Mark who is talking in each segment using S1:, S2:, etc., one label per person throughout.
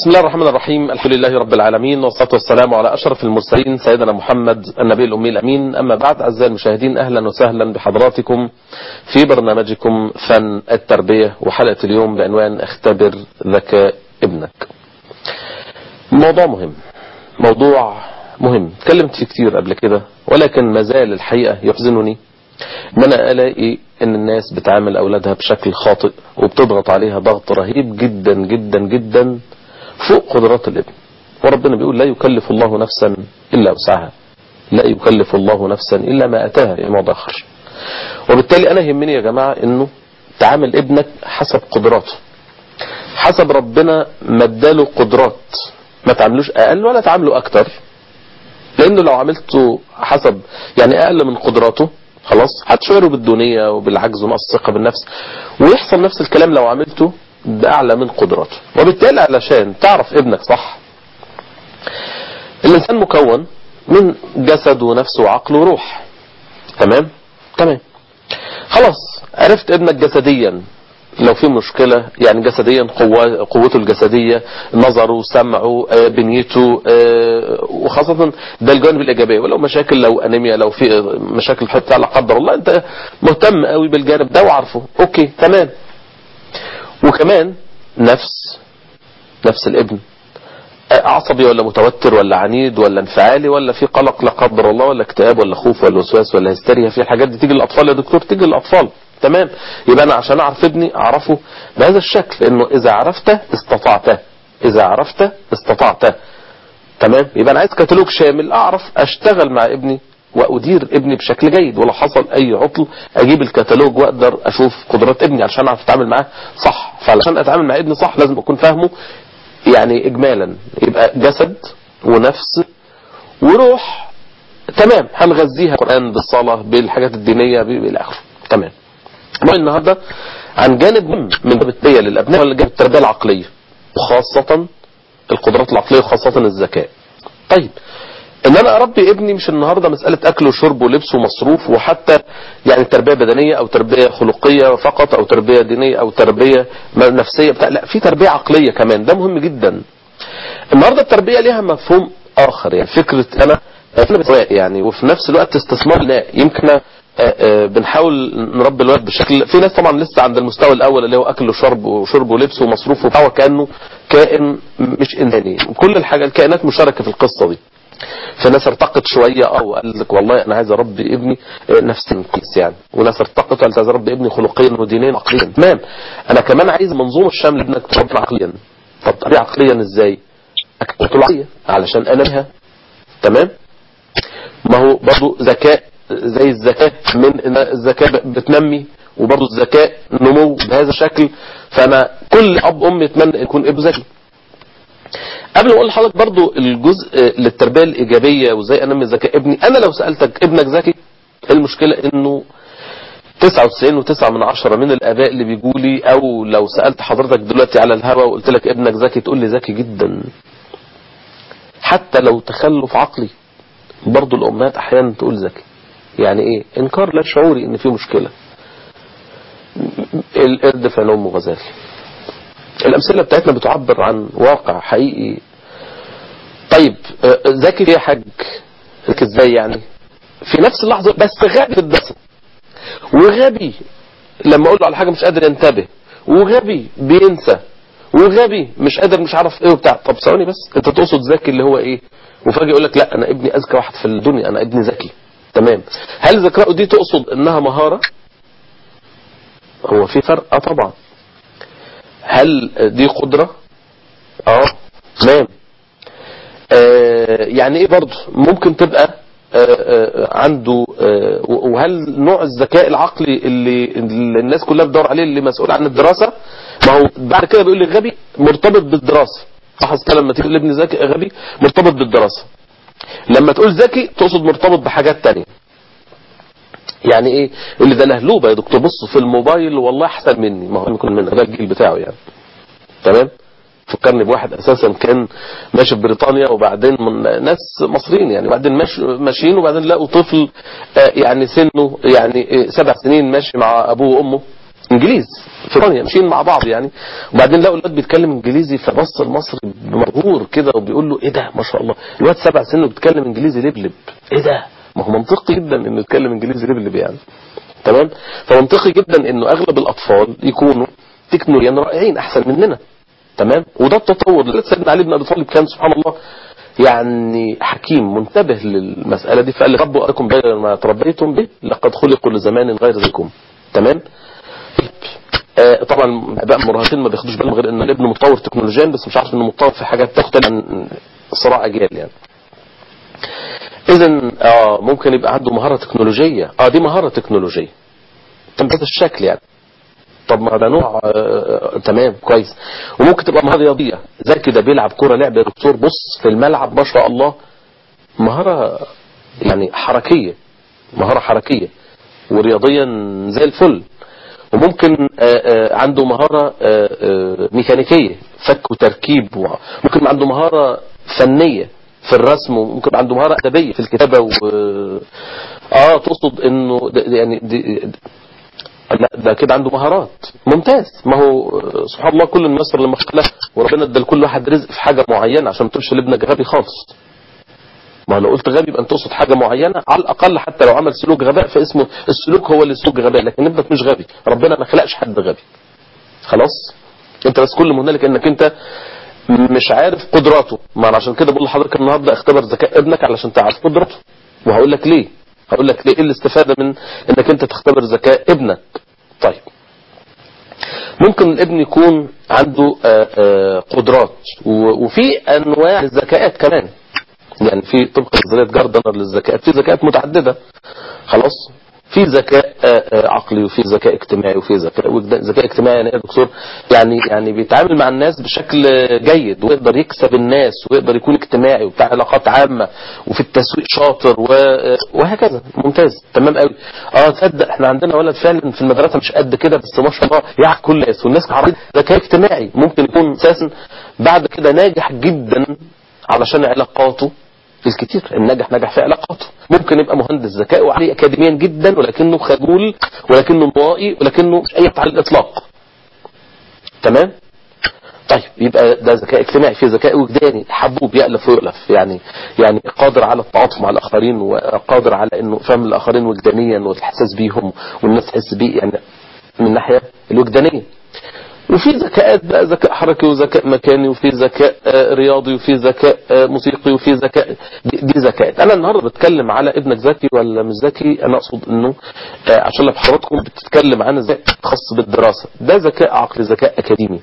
S1: بسم الله الرحمن الرحيم الحمد لله رب العالمين والصلاة والسلام على أشرف المرسلين سيدنا محمد النبي الأمي الأمين أما بعد أعزائي المشاهدين أهلا وسهلا بحضراتكم في برنامجكم فن التربية وحلقة اليوم بعنوان اختبر ذكاء ابنك موضوع مهم موضوع مهم تكلمت فيه كتير قبل كده ولكن ما زال الحقيقة يحزنني ان انا الاقي ان الناس بتعامل اولادها بشكل خاطئ وبتضغط عليها ضغط رهيب جدا جدا جدا فوق قدرات الابن وربنا بيقول لا يكلف الله نفسا الا وسعها لا يكلف الله نفسا الا ما اتاها في موضع اخر وبالتالي انا يهمني يا جماعة انه تعامل ابنك حسب قدراته حسب ربنا مداله قدرات ما تعملوش اقل ولا تعامله اكتر لانه لو عملته حسب يعني اقل من قدراته خلاص هتشعره بالدونية وبالعجز ونقص الثقة بالنفس ويحصل نفس الكلام لو عملته بأعلى من قدراته وبالتالي علشان تعرف ابنك صح الإنسان مكون من جسد ونفس وعقل وروح تمام تمام خلاص عرفت ابنك جسديا لو في مشكلة يعني جسديا قوة قوته الجسدية نظره سمعه بنيته وخاصة ده الجوانب الإيجابية ولو مشاكل لو أنيميا لو في مشاكل حتى لا قدر الله أنت مهتم قوي بالجانب ده وعارفه أوكي تمام وكمان نفس نفس الابن عصبي ولا متوتر ولا عنيد ولا انفعالي ولا في قلق لا قدر الله ولا اكتئاب ولا خوف ولا وسواس ولا هستيريا في الحاجات دي تيجي للأطفال يا دكتور تيجي للأطفال تمام يبقى انا عشان اعرف ابني اعرفه بهذا الشكل انه اذا عرفته استطعته اذا عرفته استطعته تمام يبقى انا عايز كتالوج شامل اعرف اشتغل مع ابني وادير ابني بشكل جيد ولو حصل اي عطل اجيب الكتالوج واقدر اشوف قدرات ابني عشان اعرف اتعامل معاه صح فعشان اتعامل مع ابني صح لازم اكون فاهمه يعني اجمالا يبقى جسد ونفس وروح تمام هنغذيها القران بالصلاه بالحاجات الدينيه الى اخره تمام النهاردة عن جانب من التربية للأبناء ولا جانب التربية العقلية وخاصة القدرات العقلية وخاصة الذكاء طيب ان انا اربي ابني مش النهاردة مسألة اكل وشرب ولبس ومصروف وحتى يعني تربية بدنية او تربية خلقية فقط او تربية دينية او تربية نفسية بتاع لا في تربية عقلية كمان ده مهم جدا النهاردة التربية ليها مفهوم اخر يعني فكرة انا يعني وفي نفس الوقت استثمار لا يمكن بنحاول نربي الولد بشكل في ناس طبعا لسه عند المستوى الاول اللي هو اكل وشرب وشرب ولبس ومصروف وبتاع كانه كائن مش انساني كل الحاجه الكائنات مشاركه في القصه دي فناس ارتقت شويه اه وقال لك والله انا عايز اربي ابني نفسيا كويس يعني وناس ارتقت وقالت عايز اربي ابني خلقيا ودينيا وعقليا تمام انا كمان عايز منظومه الشامله ابنك تربي عقليا طب تربيه عقليا ازاي؟ اكلته العقليه علشان انا بها تمام ما هو برضه ذكاء زي الذكاء من ان الذكاء بتنمي وبرضه الذكاء نمو بهذا الشكل فانا كل اب ام يتمنى يكون ابنه ذكي قبل ما اقول لحضرتك برضه الجزء للتربيه الايجابيه وازاي انمي ذكاء ابني انا لو سالتك ابنك ذكي المشكله انه 99 و9 من عشرة من الاباء اللي بيجوا لي او لو سالت حضرتك دلوقتي على الهوا وقلت لك ابنك ذكي تقول لي ذكي جدا حتى لو تخلف عقلي برضه الامهات احيانا تقول ذكي يعني ايه انكار لا شعوري ان في مشكلة القرد في نوم غزال الامثلة بتاعتنا بتعبر عن واقع حقيقي طيب ذكي يا حاج ذكي ازاي يعني في نفس اللحظة بس غبي في الدرس وغبي لما اقول له على حاجة مش قادر ينتبه وغبي بينسى وغبي مش قادر مش عارف ايه وبتاع طب ثواني بس انت تقصد ذكي اللي هو ايه وفجأة يقول لك لا انا ابني اذكى واحد في الدنيا انا ابني ذكي تمام هل ذكاؤه دي تقصد انها مهارة هو في فرق اه طبعا هل دي قدرة اه تمام آه يعني ايه برضه ممكن تبقى آه آه عنده وهل نوع الذكاء العقلي اللي, اللي الناس كلها بتدور عليه اللي مسؤول عن الدراسة ما هو بعد كده بيقول لي غبي مرتبط بالدراسة صح لما تيجي لابني ذكي غبي مرتبط بالدراسة لما تقول ذكي تقصد مرتبط بحاجات تانية يعني ايه اللي ده لهلوبة يا دكتور بص في الموبايل والله احسن مني ما هو يكون منه ده الجيل بتاعه يعني تمام فكرني بواحد اساسا كان ماشي في بريطانيا وبعدين من ناس مصريين يعني وبعدين ماشي ماشيين وبعدين لقوا طفل يعني سنه يعني سبع سنين ماشي مع ابوه وامه انجليز في بريطانيا ماشيين مع بعض يعني وبعدين لقوا الواد بيتكلم انجليزي فبص المصري مبهور كده وبيقول له ايه ده ما شاء الله الواد سبع سنين وبيتكلم انجليزي لبلب ايه ده ما هو منطقي جدا انه يتكلم انجليزي لبلب يعني تمام فمنطقي جدا انه اغلب الاطفال يكونوا تكنولوجيا رائعين احسن مننا تمام وده التطور سيدنا علي بن ابي طالب كان سبحان الله يعني حكيم منتبه للمسألة دي فقال ربوا أكم غير ما تربيتم به لقد خلقوا لزمان غير ذيكم تمام آه طبعا بقى المراهقين ما بياخدوش بالهم غير ان الابن متطور تكنولوجيا بس مش عارف انه متطور في حاجات تختلف عن صراع اجيال يعني اذا اه ممكن يبقى عنده مهارة تكنولوجية اه دي مهارة تكنولوجية بهذا الشكل يعني طب ما ده نوع آه تمام كويس وممكن تبقى مهارة رياضية زي كده بيلعب كرة لعب يا دكتور بص في الملعب ما شاء الله مهارة يعني حركية مهارة حركية ورياضيا زي الفل وممكن آآ آآ عنده مهارة آآ ميكانيكية فك وتركيب ممكن عنده مهارة فنية في الرسم وممكن عنده مهارة أدبية في الكتابة و... اه تقصد انه يعني دي لا ده كده عنده مهارات ممتاز ما هو سبحان الله كل النصر لما خلق وربنا ادى لكل واحد رزق في حاجة معينة عشان ما تقولش لابنك غبي خالص ما لو قلت غبي يبقى انت تقصد حاجة معينة على الأقل حتى لو عمل سلوك غباء فاسمه السلوك هو اللي سلوك غباء لكن ابنك مش غبي ربنا ما خلقش حد غبي خلاص انت بس كل مهنالك انك انت مش عارف قدراته ما انا عشان كده بقول لحضرتك النهارده اختبر ذكاء ابنك علشان تعرف قدراته وهقول لك ليه هقول لك ليه ايه الاستفادة من انك انت تختبر ذكاء ابنك طيب ممكن الابن يكون عنده آآ آآ قدرات وفي انواع الذكاءات كمان يعني في طبق نظريه جاردنر للذكاءات في ذكاءات متعدده خلاص في ذكاء عقلي وفي ذكاء اجتماعي وفي ذكاء ذكاء اجتماعي يعني يا دكتور يعني يعني بيتعامل مع الناس بشكل جيد ويقدر يكسب الناس ويقدر يكون اجتماعي وبتاع علاقات عامة وفي التسويق شاطر وهكذا ممتاز تمام قوي اه تصدق احنا عندنا ولد فعلا في المدرسة مش قد كده بس ما شاء الله يعرف كل الناس والناس عارفين ذكاء اجتماعي ممكن يكون اساسا بعد كده ناجح جدا علشان علاقاته الكتير النجح نجح في علاقاته ممكن يبقى مهندس ذكاء وعالي اكاديميا جدا ولكنه خجول ولكنه انطوائي ولكنه مش اي على الاطلاق تمام طيب يبقى ده ذكاء اجتماعي في ذكاء وجداني حبوب يألف ويؤلف يعني يعني قادر على التعاطف مع الاخرين وقادر على انه فهم الاخرين وجدانيا والاحساس بيهم والناس تحس بيه يعني من الناحيه الوجدانيه وفي ذكاءات بقى ذكاء حركي وذكاء مكاني وفي ذكاء رياضي وفي ذكاء موسيقي وفي ذكاء دي, دي ذكاءات انا النهارده بتكلم على ابنك ذكي ولا مش ذكي انا اقصد انه عشان لو حضراتكم بتتكلم عن ذكاء خاص بالدراسه ده ذكاء عقلي ذكاء اكاديمي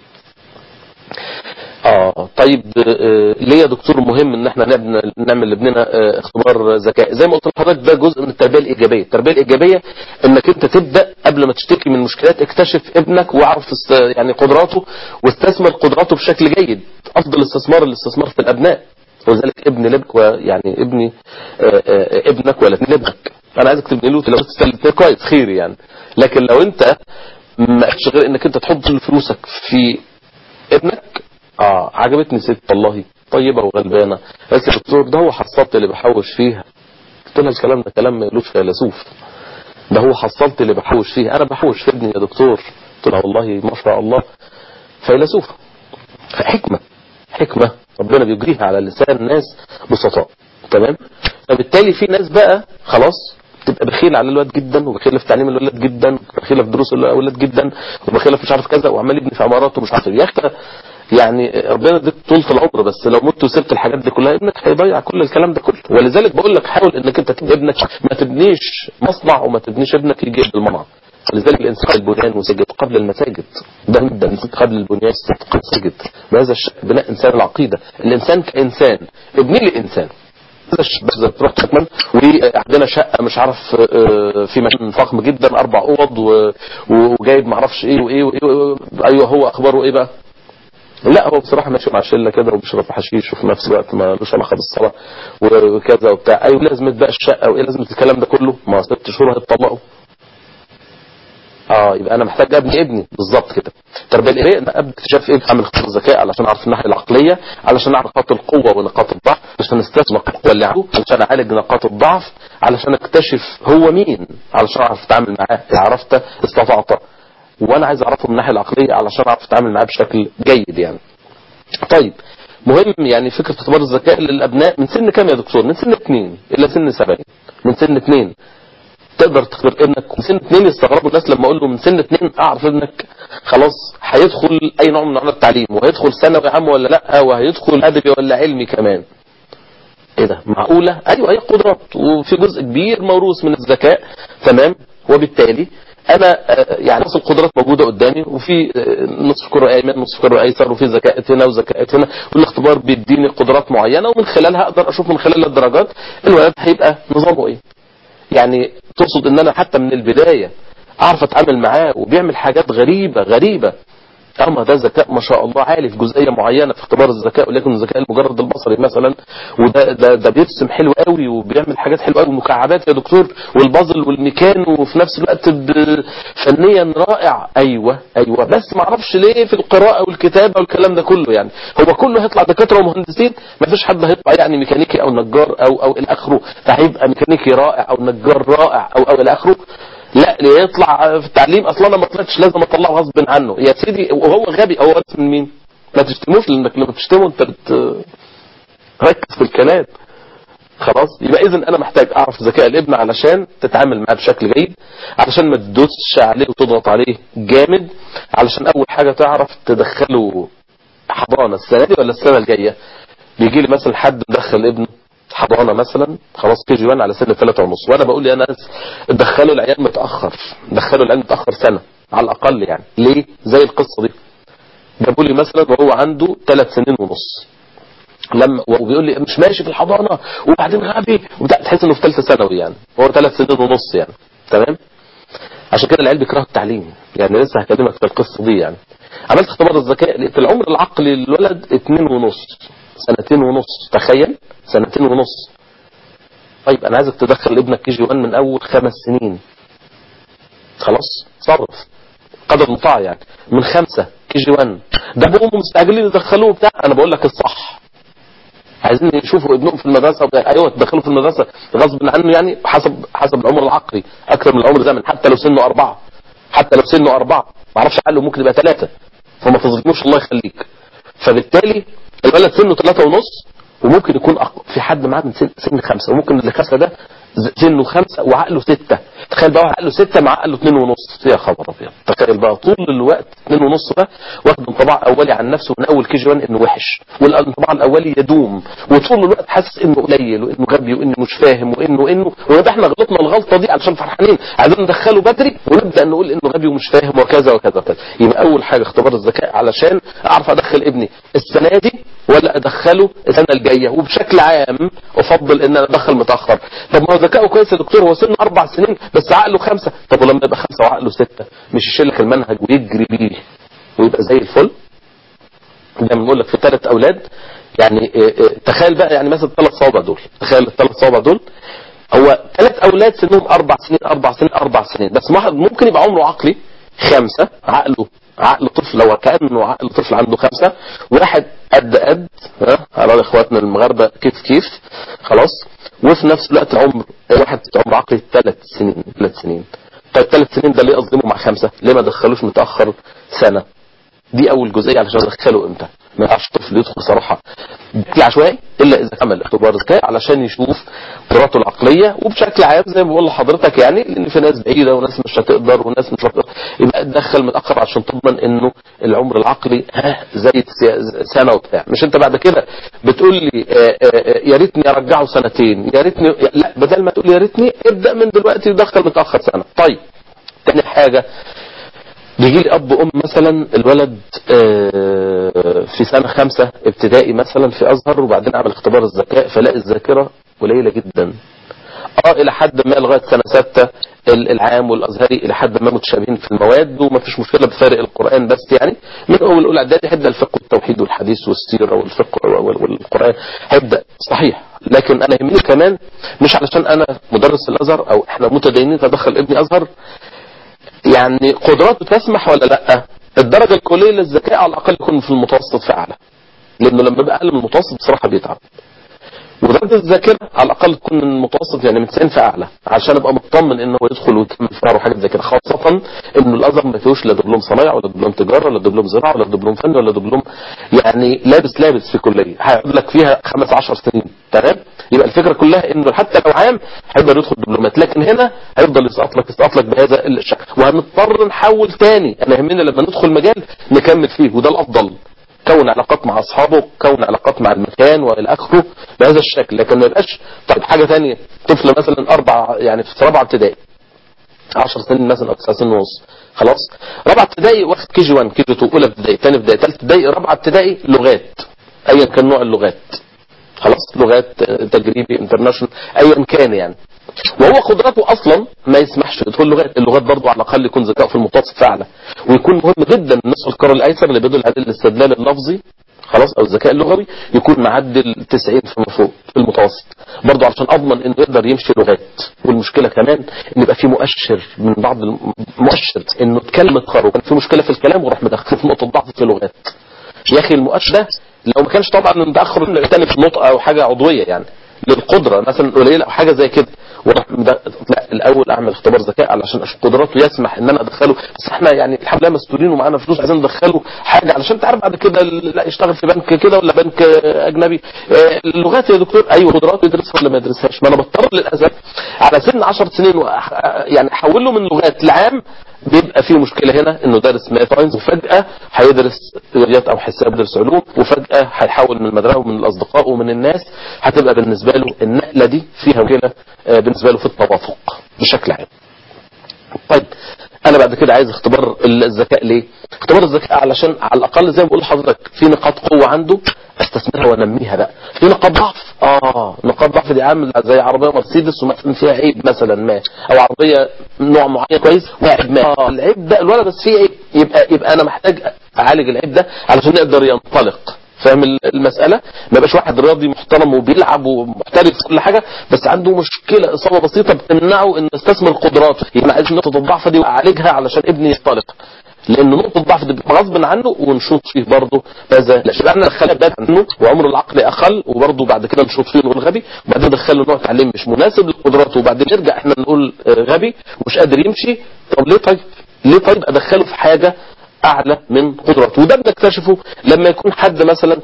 S1: اه طيب آه ليه يا دكتور مهم ان احنا نعمل لابننا آه اختبار ذكاء زي ما قلت لحضرتك ده جزء من التربيه الايجابيه التربيه الايجابيه انك انت تبدا قبل ما تشتكي من مشكلات اكتشف ابنك واعرف يعني قدراته واستثمر قدراته بشكل جيد افضل استثمار الاستثمار في الابناء ولذلك ابن لبك يعني ابني آه ابنك ولا ابن لبك انا عايزك تبني له لو تستلم كويس خير يعني لكن لو انت ما غير انك انت تحط فلوسك في ابنك اه عجبتني ست والله طيبة وغلبانة بس يا دكتور ده هو حصلت اللي بحوش فيها قلت لها الكلام ده كلام ما يقولوش فيلسوف ده هو حصلت اللي بحوش فيها انا بحوش في ابني يا دكتور قلت لها والله ما شاء الله فيلسوف حكمة حكمة ربنا بيجريها على لسان ناس بسطاء تمام فبالتالي في ناس بقى خلاص تبقى بخيل على الولاد جدا وبخيل في تعليم الولاد جدا وبخيل في دروس الولاد جدا وبخيل في مش عارف كذا وعمال يبني في عمارات ومش عارف يا اخي يعني ربنا اديك طولة العمر بس لو مت وسبت الحاجات دي كلها ابنك هيضيع كل الكلام ده كله ولذلك بقول لك حاول انك انت تبني ابنك ما تبنيش مصنع وما تبنيش ابنك يجي المنع لذلك الانسان البنيان وسجد قبل المساجد ده جدا قبل البنيان قبل المساجد بهذا الشكل بناء انسان العقيده الانسان كانسان ابني لانسان بس تروح تكمل وعندنا شقة مش عارف في مكان فخم جدا اربع اوض وجايب معرفش ايه وايه وايه ايوه هو اخباره ايه بقى لا هو بصراحة ماشي مع شلة كده وبيشرب حشيش وفي نفس الوقت ما لوش علاقة بالصلاة وكذا وبتاع ايوه لازم بقى الشقة وايه لازم الكلام ده كله ما ست شهور هيتطلقوا اه يبقى انا محتاج ابني ابني بالظبط كده التربيه الايجابيه ان ابدا اكتشاف ايه اعمل اختبار ذكاء علشان اعرف الناحيه العقليه علشان اعرف نقاط القوه ونقاط الضعف علشان استثمر القوه اللي عنده علشان اعالج نقاط الضعف علشان اكتشف هو مين علشان اعرف اتعامل معاه عرفت استطعت وانا عايز اعرفه من الناحيه العقليه علشان اعرف اتعامل معاه بشكل جيد يعني طيب مهم يعني فكره اختبار الذكاء للابناء من سن كام يا دكتور من سن اثنين الى سن سبعين من سن اثنين تقدر تختبر ابنك من سن اثنين يستغربوا الناس لما اقول له من سن اثنين اعرف ابنك خلاص هيدخل اي نوع من انواع التعليم وهيدخل ثانوي عام ولا لا وهيدخل ادبي ولا علمي كمان ايه ده معقولة ايوه هي قدرات وفي جزء كبير موروث من الذكاء تمام وبالتالي انا يعني نص القدرات موجودة قدامي وفي نصف كرة ايمن نصف كرة ايسر وفي ذكاء هنا وذكاء هنا والاختبار بيديني قدرات معينة ومن خلالها اقدر اشوف من خلال الدرجات الولد هيبقى نظامه ايه يعني تقصد ان انا حتى من البداية اعرف اتعامل معاه وبيعمل حاجات غريبة غريبة اما ده ذكاء ما شاء الله عالي في جزئيه معينه في اختبار الذكاء وليكن الذكاء المجرد البصري مثلا وده ده, ده بيرسم حلو قوي وبيعمل حاجات حلوه قوي ومكعبات يا دكتور والبازل والميكان وفي نفس الوقت فنيا رائع ايوه ايوه بس ما اعرفش ليه في القراءه والكتابه والكلام ده كله يعني هو كله هيطلع دكاتره ومهندسين ما فيش حد هيطلع يعني ميكانيكي او نجار او او الى اخره فهيبقى ميكانيكي رائع او نجار رائع او او الى اخره لا يطلع في التعليم اصلا انا ما طلعتش لازم اطلعه غصب عنه يا سيدي وهو غبي هو ورث من مين ما تشتموش لانك لما تشتمه انت بت ركز في الكلام خلاص يبقى اذا انا محتاج اعرف ذكاء الابن علشان تتعامل معاه بشكل جيد علشان ما تدوسش عليه وتضغط عليه جامد علشان اول حاجة تعرف تدخله حضانة السنة دي ولا السنة الجاية بيجي لي مثلا حد مدخل ابنه حضانة مثلا خلاص كي جي 1 على سن 3 ونص وانا بقول يا ناس دخلوا العيال متأخر دخلوا العيال متأخر سنة على الاقل يعني ليه زي القصة دي جابوا لي مثلا وهو عنده 3 سنين ونص لما وبيقول لي مش ماشي في الحضانة وبعدين غبي وبتاع تحس انه في ثالثه ثانوي يعني هو 3 سنين ونص يعني تمام عشان كده العيال بيكرهوا التعليم يعني لسه هكلمك في القصة دي يعني عملت اختبار الذكاء لقيت العمر العقلي للولد اتنين ونص سنتين ونص تخيل سنتين ونص طيب انا عايزك تدخل ابنك كي جي 1 من اول خمس سنين خلاص صرف قدر مطاع يعني من خمسة كي جي 1 ده ابوهم مستعجلين يدخلوه بتاع انا بقول لك الصح عايزين يشوفوا ابنهم في المدرسة ايوه تدخلوا في المدرسة غصب عنه يعني حسب حسب العمر العقلي اكثر من العمر زمن حتى لو سنه اربعة حتى لو سنه اربعة ما اعرفش عقله ممكن يبقى ثلاثة فما تظلموش الله يخليك فبالتالي الولد سنه ثلاثة ونص وممكن يكون أق... في حد معاه من سن, سن خمسة وممكن اللي خمسة ده سنه خمسة وعقله ستة تخيل بقى عقله ستة مع عقله اتنين ونص يا خبر ابيض تخيل بقى طول الوقت اتنين ونص ده واخد انطباع اولي عن نفسه من اول كي جي 1 انه وحش والانطباع الاولي يدوم وطول الوقت حاسس انه قليل وانه غبي وانه مش فاهم وانه انه وده احنا غلطنا الغلطه دي علشان فرحانين عايزين ندخله بدري ونبدا نقول انه غبي ومش فاهم وكذا وكذا وكذا يبقى اول حاجه اختبار الذكاء علشان اعرف ادخل ابني السنه دي ولا ادخله السنه الجايه وبشكل عام افضل ان انا ادخل متاخر طب ما هو ذكائه كويس يا دكتور هو سنه اربع سنين بس عقله خمسه طب ولما يبقى خمسه وعقله سته مش يشيل لك المنهج ويجري بيه ويبقى زي الفل ده بنقول لك في ثلاث اولاد يعني تخيل بقى يعني مثلا الثلاث صوابع دول تخيل الثلاث صوابع دول هو ثلاث اولاد سنهم اربع سنين اربع سنين اربع سنين بس واحد ممكن يبقى عمره عقلي خمسة عقله عقل طفل هو كأنه عقل طفل عنده خمسة واحد قد قد ها على اخواتنا المغاربة كيف كيف خلاص وفي نفس الوقت عمر واحد عمر عقلي ثلاث سنين ثلاث سنين طيب ثلاث سنين ده ليه اظلمه مع خمسة ليه ما دخلوش متأخر سنة دي اول جزئية علشان ادخله امتى ما ينفعش طفل يدخل صراحة بشكل عشوائي الا اذا عمل اختبار ذكاء علشان يشوف قدراته العقلية وبشكل عام زي ما بقول لحضرتك يعني لان في ناس بعيدة وناس مش هتقدر وناس مش هتقدر يبقى تدخل متأخر عشان تضمن انه العمر العقلي ها زي سنة وبتاع مش انت بعد كده بتقول لي يا ريتني ارجعه سنتين يا ريتني لا بدل ما تقول يا ريتني ابدأ من دلوقتي ودخل متأخر سنة طيب تاني حاجة بيجي لي اب وام مثلا الولد في سنة خمسة ابتدائي مثلا في ازهر وبعدين عمل اختبار الذكاء فلاقي الذاكرة قليلة جدا اه الى حد ما لغاية سنة ستة العام والازهري الى حد ما متشابهين في المواد وما فيش مشكلة بفارق القرآن بس يعني من اول اولى اعدادي هيبدا الفقه والتوحيد والحديث والسيرة والفقه والقرآن هيبدا صحيح لكن انا يهمني كمان مش علشان انا مدرس الازهر او احنا متدينين تدخل ابني ازهر يعني قدراته تسمح ولا لا الدرجة الكلية للذكاء على الأقل يكون في المتوسط في أعلى لأنه لما بيبقى أقل من المتوسط بصراحة بيتعب ودرجه الذاكره على الاقل تكون من المتوسط يعني من 90 فاعلى عشان ابقى مطمن ان هو يدخل ويكمل فيها وحاجات زي كده خاصه انه الازهر ما فيهوش لا دبلوم صنايع ولا دبلوم تجاره ولا دبلوم زراعه ولا دبلوم فن ولا دبلوم يعني لابس لابس في كليه هيقعد لك فيها خمس 10 سنين تمام يبقى الفكره كلها انه حتى لو عام هيقدر يدخل دبلومات لكن هنا هيفضل يسقط لك يسقط لك بهذا الشكل وهنضطر نحول تاني انا يهمنا لما ندخل مجال نكمل فيه وده الافضل كون علاقات مع اصحابه كون علاقات مع المكان والى اخره بهذا الشكل لكن ما يبقاش طيب حاجه ثانيه طفل مثلا اربع يعني في رابعه ابتدائي 10 سنين مثلا او 9 سنين ونص خلاص رابعه ابتدائي واخد كي جي 1 كي جي 2 اولى ابتدائي ثاني ابتدائي ثالث ابتدائي رابعه ابتدائي لغات ايا كان نوع اللغات خلاص لغات تجريبي انترناشونال ايا كان يعني وهو قدراته اصلا ما يسمحش يدخل لغات اللغات برضه على الاقل يكون ذكاء في المتوسط اعلى ويكون مهم جدا نصف القرار الايسر اللي بيدل على الاستدلال اللفظي خلاص او الذكاء اللغوي يكون معدل 90 فيما فوق في المتوسط برضه علشان اضمن انه يقدر يمشي لغات والمشكله كمان ان يبقى في مؤشر من بعض المؤشر انه اتكلم اتخرج كان في مشكله في الكلام وراح مدخل في نقطه ضعف في اللغات يا اخي المؤشر ده لو ما كانش طبعا متاخر تاني في نطق او حاجه عضويه يعني للقدره مثلا قليله او حاجه زي كده وراح لا الاول اعمل اختبار ذكاء علشان اشوف قدراته يسمح ان انا ادخله بس احنا يعني الحمد لله مسؤولين ومعانا فلوس عايزين ندخله حاجه علشان تعرف بعد كده لا يشتغل في بنك كده ولا بنك اجنبي آه، اللغات يا دكتور ايوه قدراته يدرسها ولا ما يدرسهاش ما انا بضطر للاسف على سن 10 سنين وأح- يعني احول له من لغات لعام بيبقى فيه مشكلة هنا انه دارس ماث ساينس وفجأة هيدرس رياضيات او حساب يدرس علوم وفجأة هيحول من المدرسة ومن الاصدقاء ومن الناس هتبقى بالنسبة له النقلة دي فيها مشكلة آه، بالنسبة له في التوافق بشكل عام طيب انا بعد كده عايز اختبار الذكاء ليه اختبار الذكاء علشان على الاقل زي ما بقول لحضرتك في نقاط قوه عنده استثمرها وانميها بقى في نقاط ضعف اه نقاط ضعف دي عامل زي عربيه مرسيدس ومثلا فيها عيب مثلا ما او عربيه نوع معين كويس وعيب ما آه العيب ده الولد بس فيه عيب يبقى يبقى انا محتاج اعالج العيب ده علشان يقدر ينطلق فاهم المسألة ما يبقاش واحد رياضي محترم وبيلعب ومحترف في كل حاجة بس عنده مشكلة إصابة بسيطة بتمنعه إنه يستثمر قدراته يبقى عايز نقطة الضعف دي وأعالجها علشان ابني ينطلق لأن نقطة الضعف دي بتبقى غصب عنه ونشوط فيه برضه هذا لا يبقى احنا نخلي بالنا عنه وعمره العقلي أقل وبرضه بعد كده نشوط فيه نقول غبي وبعدين ندخله نوع تعليم مش مناسب لقدراته وبعدين نرجع احنا نقول آه، غبي ومش قادر يمشي طب ليه طيب؟ ليه طيب أدخله في حاجة اعلى من قدراته وده بنكتشفه لما يكون حد مثلا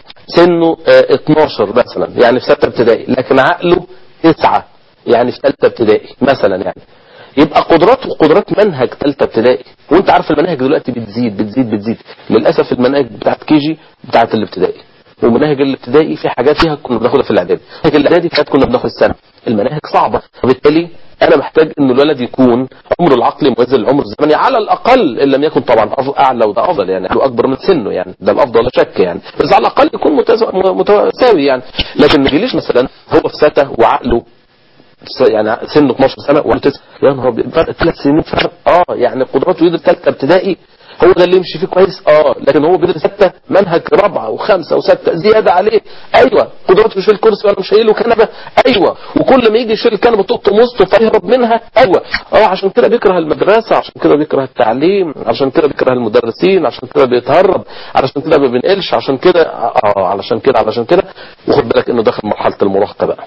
S1: سنه آه، 12 مثلا يعني في ستة ابتدائي لكن عقله تسعة يعني في ثالثه ابتدائي مثلا يعني يبقى قدراته قدرات منهج ثالثه ابتدائي وانت عارف المناهج دلوقتي بتزيد بتزيد بتزيد للاسف المناهج بتاعت كيجي بتاعت الابتدائي ومناهج الابتدائي في حاجات فيها كنا بناخدها في الاعدادي مناهج الاعدادي في حاجات كنا بناخد السنه المناهج صعبه وبالتالي انا محتاج ان الولد يكون عمره العقلي موازي للعمر الزمني على الاقل ان لم يكن طبعا أف- اعلى وده افضل يعني له اكبر من سنه يعني ده الافضل لا شك يعني بس على الاقل يكون متز- متساوي يعني لكن ما يجيليش مثلا هو في سته وعقله س- يعني سنه 12 سنه وعنده 9 يا نهار ابيض فرق ثلاث سنين فرق اه يعني قدراته يدرس ثالثه ابتدائي هو ده اللي يمشي فيه كويس اه لكن هو بيدرس سته منهج رابعه وخمسه وسته زياده عليه ايوه قدراته يشيل كرسي وانا مش شايله كنبه ايوه وكل ما يجي يشيل الكنبه تقطم وسطه فيهرب منها ايوه اه عشان كده بيكره المدرسه عشان كده بيكره التعليم عشان كده بيكره المدرسين عشان كده بيتهرب علشان كده ما بينقلش عشان كده اه علشان كده علشان كده وخد بالك انه دخل مرحله المراهقه بقى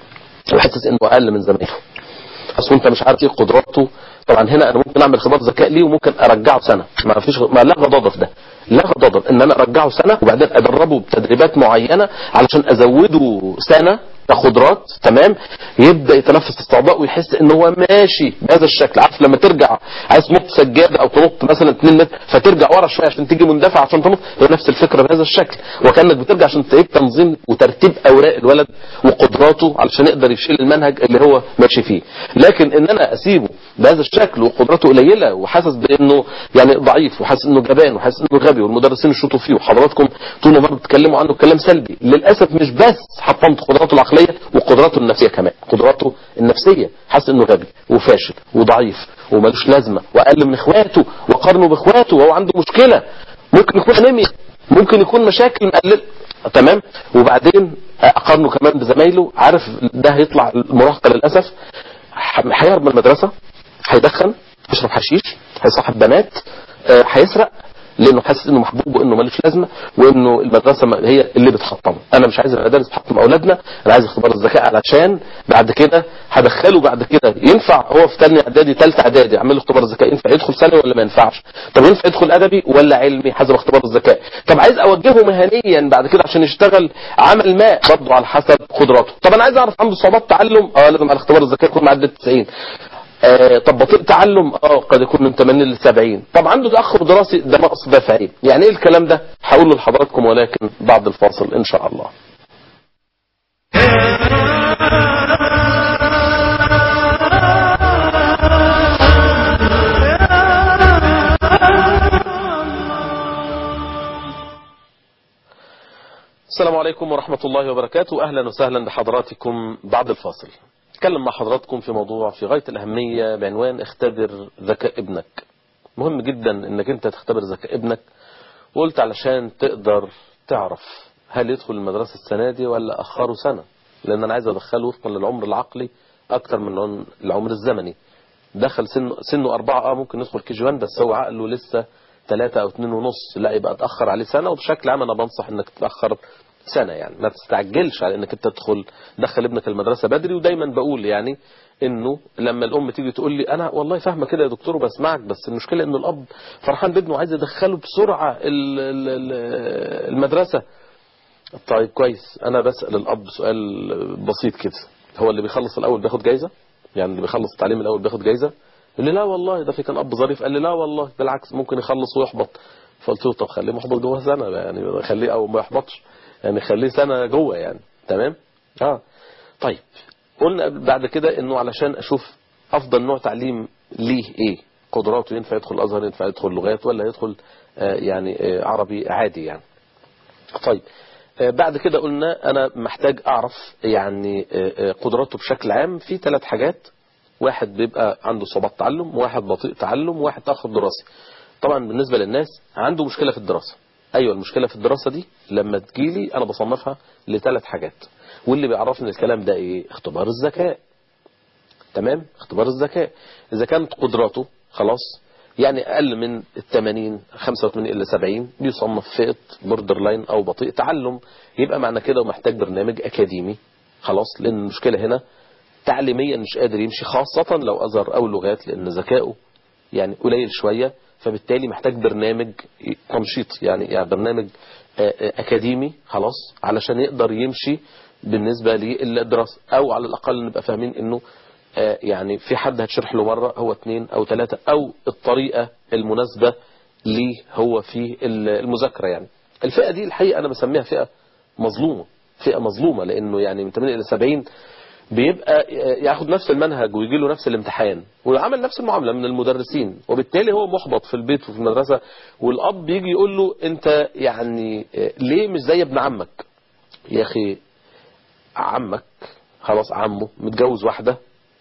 S1: وحاسس انه اقل من زمايله اصل انت مش عارف ايه قدراته طبعا هنا انا ممكن اعمل اختبار ذكاء ليه وممكن ارجعه سنه ما فيش ما لا غضاضه في ده لا غضاضه ان انا ارجعه سنه وبعدين ادربه بتدريبات معينه علشان ازوده سنه كقدرات تمام يبدا يتنفس استعضاء ويحس ان هو ماشي بهذا الشكل عارف لما ترجع عايز تنط سجاده او تنط مثلا 2 متر فترجع ورا شويه عشان تيجي مندفع عشان تنط هي نفس الفكره بهذا الشكل وكانك بترجع عشان تعيد تنظيم وترتيب اوراق الولد وقدراته علشان يقدر يشيل المنهج اللي هو ماشي فيه لكن ان انا اسيبه بهذا الشكل وقدراته قليله وحاسس بانه يعني ضعيف وحاسس انه جبان وحاسس انه غبي والمدرسين يشوطوا فيه وحضراتكم طول النهار بتتكلموا عنه كلام سلبي للاسف مش بس حطمت قدراته العقليه وقدراته النفسيه كمان قدراته النفسيه حاسس انه غبي وفاشل وضعيف وملوش لازمه واقل من اخواته وقارنه باخواته وهو عنده مشكله ممكن يكون انيميا ممكن يكون مشاكل مقلل تمام وبعدين اقارنه كمان بزمايله عارف ده هيطلع المراهقه للاسف ح- هيهرب من المدرسه هيدخن يشرب حشيش هيصاحب بنات آه، هيسرق لانه حاسس انه محبوب وانه ملوش لازمه وانه المدرسه ما- هي اللي بتحطمه انا مش عايز المدارس تحطم اولادنا انا عايز اختبار الذكاء علشان بعد كده هدخله بعد كده ينفع هو في ثانيه اعدادي ثالثه اعدادي اعمل له اختبار الذكاء ينفع يدخل ثانوي ولا ما ينفعش طب ينفع يدخل ادبي ولا علمي حسب اختبار الذكاء طب عايز اوجهه مهنيا بعد كده عشان يشتغل عمل ما برضه على حسب قدراته طب انا عايز اعرف عنده صعوبات تعلم اه لازم على اختبار الذكاء يكون معدل 90 آه طب بطيء تعلم اه قد يكون من 80 ل 70 طب عنده تاخر دراسي ده نقص دفعي يعني ايه الكلام ده هقوله لحضراتكم ولكن بعد الفاصل ان شاء الله السلام عليكم ورحمة الله وبركاته أهلا وسهلا بحضراتكم بعد الفاصل اتكلم مع حضراتكم في موضوع في غاية الأهمية بعنوان اختبر ذكاء ابنك مهم جدا انك انت تختبر ذكاء ابنك وقلت علشان تقدر تعرف هل يدخل المدرسة السنة دي ولا أخره سنة لأن أنا عايز أدخله وفقا للعمر العقلي أكتر من العمر الزمني دخل سنه, سنه أربعة آه ممكن يدخل كي جي 1 بس هو عقله لسه ثلاثة أو اتنين ونص لا يبقى اتأخر عليه سنة وبشكل عام أنا بنصح إنك تتأخر سنة يعني ما تستعجلش على إنك أنت تدخل دخل ابنك المدرسة بدري ودايما بقول يعني إنه لما الأم تيجي تقول لي أنا والله فاهمة كده يا دكتور وبسمعك بس المشكلة إنه الأب فرحان بابنه وعايز يدخله بسرعة ال- ال- ال- المدرسة طيب كويس أنا بسأل الأب سؤال بسيط كده هو اللي بيخلص الأول بياخد جايزة يعني اللي بيخلص التعليم الأول بياخد جايزة يقول لي لا والله ده في كان أب ظريف قال لي لا والله بالعكس ممكن يخلص ويحبط فقلت له طب خليه محبط جوه سنة يعني خليه أو ما يحبطش يعني خليه سنة جوه يعني تمام اه طيب قلنا بعد كده انه علشان اشوف افضل نوع تعليم ليه ايه قدراته ينفع يدخل الازهر ينفع يدخل لغات ولا يدخل آه يعني آه عربي عادي يعني طيب آه بعد كده قلنا انا محتاج اعرف يعني آه آه قدراته بشكل عام في ثلاث حاجات واحد بيبقى عنده صعوبات تعلم واحد بطيء تعلم واحد تاخر دراسي طبعا بالنسبة للناس عنده مشكلة في الدراسة ايوه المشكلة في الدراسة دي لما تجيلي انا بصنفها لثلاث حاجات واللي بيعرفني الكلام ده ايه اختبار الذكاء تمام اختبار الذكاء اذا كانت قدراته خلاص يعني اقل من ال 80 85 الى 70 بيصنف فئه بوردر لاين او بطيء تعلم يبقى معنى كده ومحتاج برنامج اكاديمي خلاص لان المشكله هنا تعليميا مش قادر يمشي خاصه لو ازهر او لغات لان ذكائه يعني قليل شويه فبالتالي محتاج برنامج تنشيط يعني يعني برنامج اكاديمي خلاص علشان يقدر يمشي بالنسبه للدراسه او على الاقل نبقى فاهمين انه يعني في حد هتشرح له مرة هو اثنين او ثلاثة او الطريقة المناسبة ليه هو في المذاكرة يعني الفئة دي الحقيقة انا بسميها فئة مظلومة فئة مظلومة لانه يعني من 80 الى 70 بيبقى ياخد نفس المنهج ويجي له نفس الامتحان ويعمل نفس المعاملة من المدرسين وبالتالي هو محبط في البيت وفي المدرسة والاب يجي يقول له انت يعني ليه مش زي ابن عمك يا اخي عمك خلاص عمه متجوز واحدة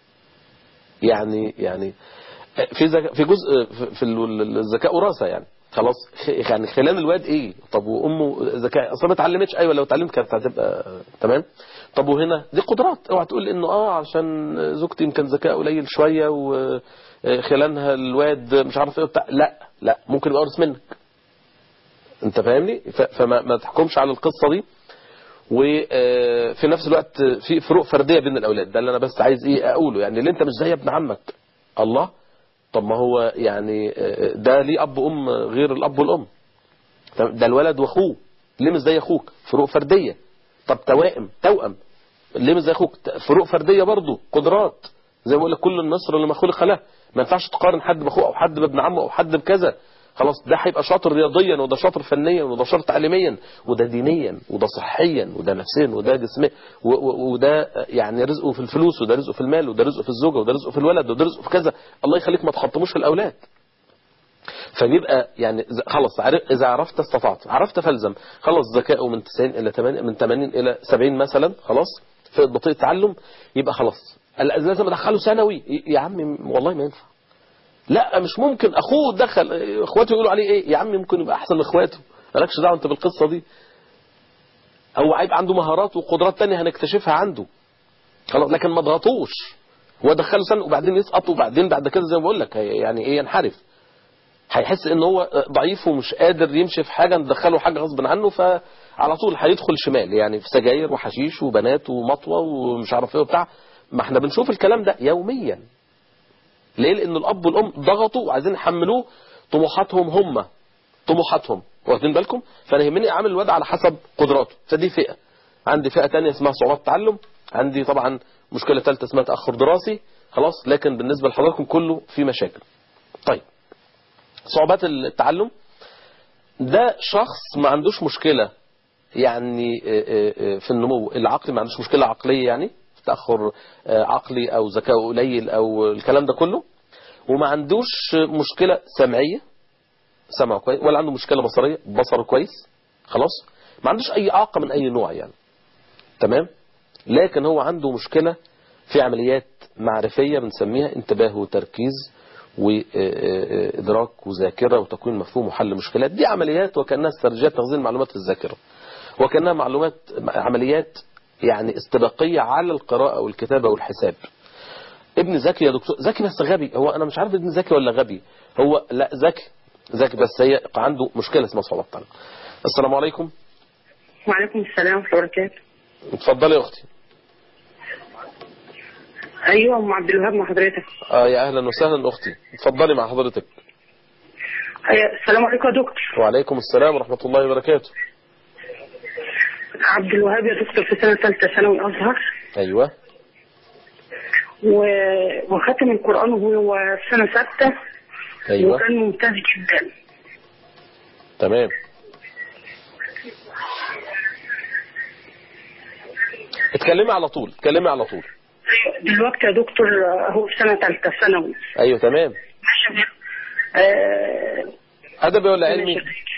S1: يعني يعني في زك... في جزء في الذكاء وراثه يعني خلاص يعني خلال الواد ايه طب وامه ذكاء اصلا ما اتعلمتش ايوه لو اتعلمت كانت هتبقى تمام طب وهنا دي قدرات اوعى تقول انه اه عشان زوجتي يمكن ذكاء قليل شويه وخلالها الواد مش عارف ايه بتاع لا لا ممكن يبقى ورث منك انت فاهمني فما ما تحكمش على القصه دي وفي نفس الوقت في فروق فردية بين الأولاد ده اللي أنا بس عايز إيه أقوله يعني اللي أنت مش زي ابن عمك الله طب ما هو يعني ده ليه أب وأم غير الأب والأم ده الولد وأخوه ليه مش زي أخوك فروق فردية طب توائم توأم ليه مش زي أخوك فروق فردية برضه قدرات زي ما بقول لك كل النصر اللي ما خلق له ما ينفعش تقارن حد بأخوه أو حد بابن عمه أو حد بكذا خلاص ده هيبقى شاطر رياضيا وده شاطر فنيا وده شاطر تعليميا وده دينيا وده صحيا وده نفسيا وده جسميا وده يعني رزقه في الفلوس وده رزقه في المال وده رزقه في الزوجة وده رزقه في الولد وده رزقه في كذا الله يخليك ما تحطموش في الأولاد فبيبقى يعني خلاص إذا عرفت استطعت عرفت فلزم خلاص ذكائه من 90 إلى 80 من 80 إلى 70 مثلا خلاص في بطيء التعلم يبقى خلاص لازم ادخله ثانوي يا عمي والله ما ينفع لا مش ممكن اخوه دخل اخواته يقولوا عليه ايه يا عم ممكن يبقى احسن من اخواته مالكش دعوه انت بالقصه دي هو هيبقى عنده مهارات وقدرات تانية هنكتشفها عنده خلاص لكن ما ضغطوش هو دخله سنه وبعدين يسقط وبعدين بعد كده زي ما بقول لك يعني ايه ينحرف هيحس ان هو ضعيف ومش قادر يمشي في حاجه ندخله حاجه غصب عنه فعلى طول هيدخل شمال يعني في سجاير وحشيش وبنات ومطوه ومش عارف ايه وبتاع ما احنا بنشوف الكلام ده يوميا ليه لان الاب والام ضغطوا وعايزين يحملوه طموحاتهم هم طموحاتهم واخدين بالكم فانا يهمني اعمل الواد على حسب قدراته فدي فئه عندي فئه تانية اسمها صعوبات تعلم عندي طبعا مشكله ثالثه اسمها تاخر دراسي خلاص لكن بالنسبه لحضراتكم كله في مشاكل طيب صعوبات التعلم ده شخص ما عندوش مشكله يعني في النمو العقلي ما عندوش مشكله عقليه يعني تاخر عقلي او ذكاء قليل او الكلام ده كله وما عندوش مشكله سمعيه سمعه كويس ولا عنده مشكله بصريه بصره كويس خلاص ما عندوش اي اعاقه من اي نوع يعني تمام لكن هو عنده مشكله في عمليات معرفيه بنسميها انتباه وتركيز وادراك وذاكره وتكوين مفهوم وحل مشكلات دي عمليات وكانها استراتيجيات تخزين المعلومات في الذاكره وكانها معلومات عمليات يعني استباقيه على القراءه والكتابه والحساب ابن ذكي يا دكتور ذكي بس غبي هو انا مش عارف ابن ذكي ولا غبي هو لا ذكي ذكي بس هي عنده مشكله اسمها صعوبه التعلم السلام عليكم
S2: وعليكم السلام ورحمه الله وبركاته
S1: اتفضلي يا اختي
S2: ايوه ام عبد الوهاب مع حضرتك
S1: اه يا اهلا وسهلا اختي اتفضلي مع حضرتك
S2: أيوة. السلام عليكم يا دكتور
S1: وعليكم السلام ورحمه الله وبركاته
S2: عبد الوهاب يا دكتور في سنه ثالثه ثانوي ازهر
S1: ايوه
S2: و... وختم القران وهو في سنه سته
S1: ايوه
S2: وكان ممتاز جدا
S1: تمام اتكلمي على طول اتكلمي على طول
S2: دلوقتي يا دكتور هو في سنه ثالثه ثانوي
S1: ايوه تمام
S2: آه...
S1: ادبي ولا علمي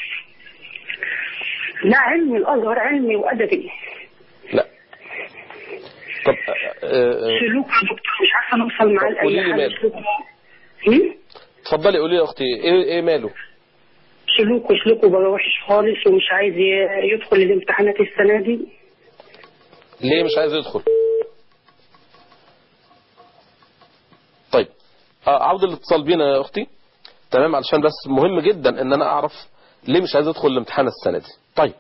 S2: لا علمي الازهر علمي وادبي
S1: لا طب آه، آه،
S2: سلوك يا دكتور مش عارفه نوصل معاه
S1: طب قولي
S2: لاي
S1: لي
S2: حاجه
S1: ماله.
S2: سلوك هم؟
S1: اتفضلي قولي يا اختي ايه ايه ماله
S2: سلوكه سلوكه بقى وحش خالص ومش عايز ي- يدخل الامتحانات السنه دي
S1: ليه مش عايز يدخل طيب آه عودة الاتصال بينا يا اختي تمام علشان بس مهم جدا ان انا اعرف ليه مش عايز ادخل الامتحان السنه دي طيب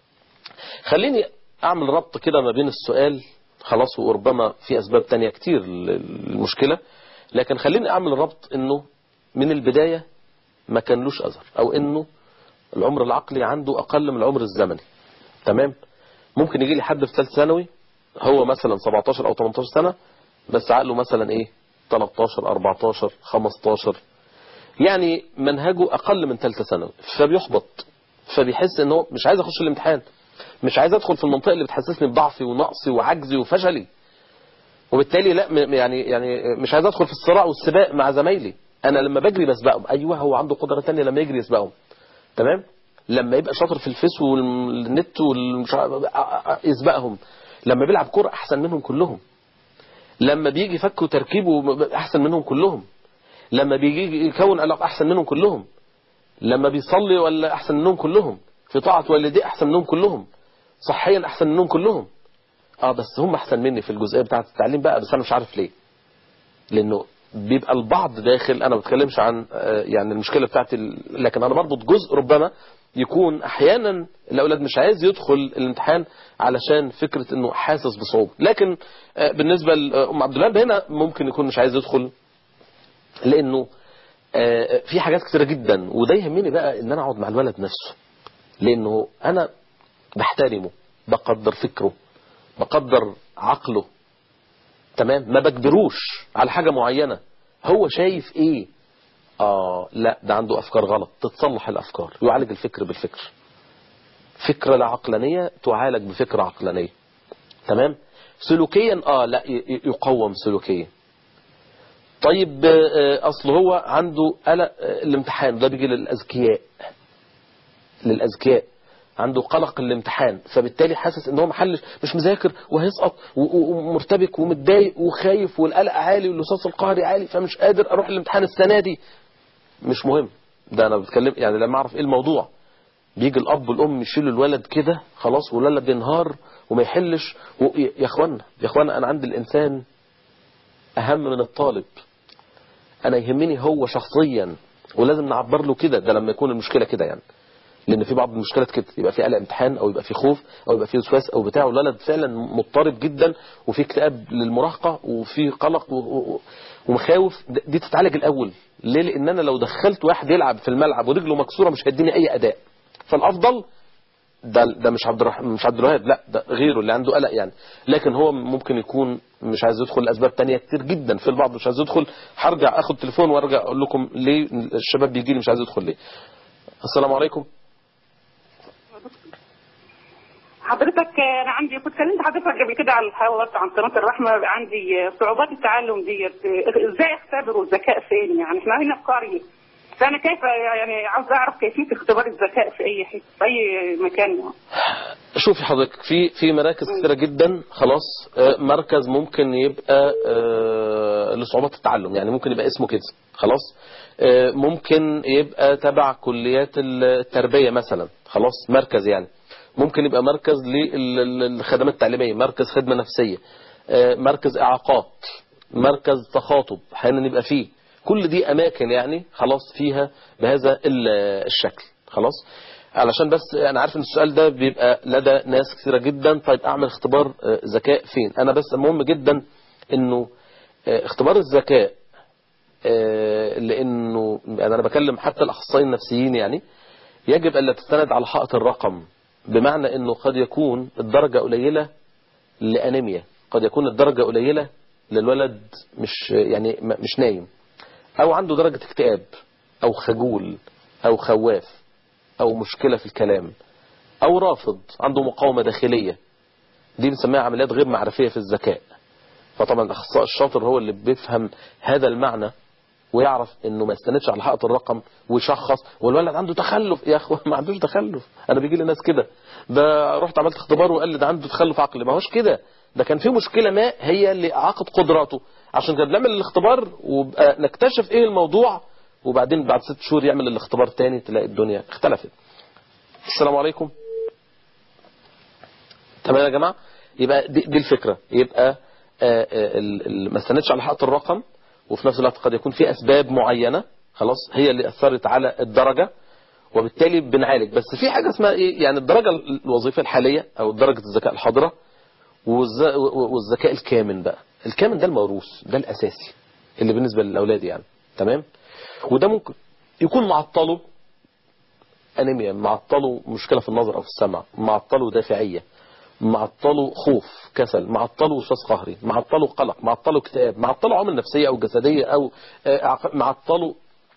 S1: خليني اعمل ربط كده ما بين السؤال خلاص وربما في اسباب تانية كتير للمشكله لكن خليني اعمل ربط انه من البدايه ما كانلوش اثر او انه العمر العقلي عنده اقل من العمر الزمني تمام ممكن يجي لي حد في ثالث ثانوي هو مثلا 17 او 18 سنه بس عقله مثلا ايه 13 14 15 يعني منهجه اقل من ثالثه ثانوي فبيحبط فبيحس ان هو مش عايز اخش الامتحان مش عايز ادخل في المنطقه اللي بتحسسني بضعفي ونقصي وعجزي وفشلي وبالتالي لا م- يعني يعني مش عايز ادخل في الصراع والسباق مع زمايلي انا لما بجري بسبقهم ايوه هو عنده قدره تانية لما يجري يسبقهم تمام لما يبقى شاطر في الفيس والنت والمش عارف- يسبقهم لما بيلعب كوره احسن منهم كلهم لما بيجي فك وتركيبه احسن منهم كلهم لما بيجي يكون علاقه احسن منهم كلهم لما بيصلي ولا احسن منهم كلهم في طاعه والديه احسن منهم كلهم صحيا احسن منهم كلهم اه بس هم احسن مني في الجزئيه بتاعه التعليم بقى بس انا مش عارف ليه لانه بيبقى البعض داخل انا ما بتكلمش عن آه، يعني المشكله بتاعتي ال- لكن انا بربط جزء ربما يكون احيانا الاولاد مش عايز يدخل الامتحان علشان فكره انه حاسس بصعوبه لكن آه، بالنسبه لام عبد الوهاب هنا ممكن يكون مش عايز يدخل لانه آه، في حاجات كتيره جدا وده يهمني بقى ان انا اقعد مع الولد نفسه لانه انا بحترمه بقدر فكره بقدر عقله تمام ما بجبروش على حاجة معينة هو شايف ايه اه لا ده عنده افكار غلط تتصلح الافكار يعالج الفكر بالفكر فكرة لا عقلانية تعالج بفكرة عقلانية تمام سلوكيا اه لا ي- ي- يقوم سلوكيا طيب آه، اصل هو عنده قلق آه، الامتحان ده بيجي للاذكياء للاذكياء عنده قلق الامتحان فبالتالي حاسس ان هو محلش مش مذاكر وهيسقط و- و- ومرتبك ومتضايق وخايف والقلق عالي واللصاص القهري عالي فمش قادر اروح الامتحان السنه دي مش مهم ده انا بتكلم يعني لما اعرف ايه الموضوع بيجي الاب والام يشيلوا الولد كده خلاص والولد بينهار وما يحلش و... يا اخوانا يا اخوانا انا عندي الانسان اهم من الطالب انا يهمني هو شخصيا ولازم نعبر له كده ده لما يكون المشكله كده يعني لان في بعض المشكلات كده يبقى في قلق امتحان او يبقى في خوف او يبقى في وسواس او بتاع والولد فعلا مضطرب جدا وفي اكتئاب للمراهقه وفي قلق و- و- ومخاوف د- دي تتعالج الاول ليه لان انا لو دخلت واحد يلعب في الملعب ورجله مكسوره مش هيديني اي اداء فالافضل ده ده مش عبد الرحمن مش عبد الوهاب لا ده غيره اللي عنده قلق يعني لكن هو ممكن يكون مش عايز يدخل لاسباب تانية كتير جدا في البعض مش عايز يدخل هرجع اخد تليفون وارجع اقول لكم ليه الشباب بيجي لي مش عايز يدخل ليه السلام عليكم
S3: حضرتك انا عندي كنت كلمت حضرتك قبل كده على الحوار عن قناه الرحمه عندي صعوبات التعلم ديت ازاي اختبروا الذكاء فين يعني احنا هنا في قريه فانا كيف يعني عاوز اعرف كيفيه اختبار الذكاء في اي حته في اي مكان يعني.
S1: شوفي حضرتك في في مراكز كثيره جدا خلاص آه، مركز ممكن يبقى آه، لصعوبات التعلم يعني ممكن يبقى اسمه كده خلاص آه، ممكن يبقى تبع كليات التربيه مثلا خلاص مركز يعني ممكن يبقى مركز للخدمات التعليميه مركز خدمه نفسيه آه، مركز اعاقات مركز تخاطب احيانا يبقى فيه كل دي اماكن يعني خلاص فيها بهذا ال- الشكل خلاص علشان بس انا عارف ان السؤال ده بيبقى لدى ناس كثيره جدا طيب اعمل اختبار آه، ذكاء فين انا بس مهم جدا انه آه، اختبار الذكاء آه، لانه يعني انا بكلم حتى الاخصائيين النفسيين يعني يجب الا تستند على حائط الرقم بمعنى انه قد يكون الدرجه قليله لانيميا قد يكون الدرجه قليله للولد مش يعني م- مش نايم او عنده درجه اكتئاب او خجول او خواف او مشكله في الكلام او رافض عنده مقاومه داخليه دي بنسميها عمليات غير معرفيه في الذكاء فطبعا الاخصائي الشاطر هو اللي بيفهم هذا المعنى ويعرف انه ما يستندش على حائط الرقم ويشخص والولد عنده تخلف يا اخوه ما عندوش تخلف انا بيجي لي ناس كده ده رحت عملت اختبار وقال لي ده عنده تخلف عقلي ما هوش كده ده كان في مشكله ما هي اللي اعاقت قدراته عشان كده بنعمل الاختبار وبقى نكتشف ايه الموضوع وبعدين بعد ست شهور يعمل الاختبار تاني تلاقي الدنيا اختلفت السلام عليكم تمام يا جماعه يبقى دي, دي الفكره يبقى آه، آه، ال- ال- ما استندش على حائط الرقم وفي نفس الوقت قد يكون في اسباب معينه خلاص هي اللي اثرت على الدرجه وبالتالي بنعالج بس في حاجه اسمها ايه يعني الدرجه الوظيفيه الحاليه او درجه الذكاء الحاضره والز- والذكاء الكامن بقى الكامن ده الموروث ده الاساسي اللي بالنسبه للاولاد يعني تمام وده ممكن يكون معطله انيميا معطله مشكله في النظر او في السمع معطله دافعيه معطله خوف كسل معطله وسواس قهري معطله قلق معطله اكتئاب معطله عوامل نفسيه او جسديه او آه، أعق- معطله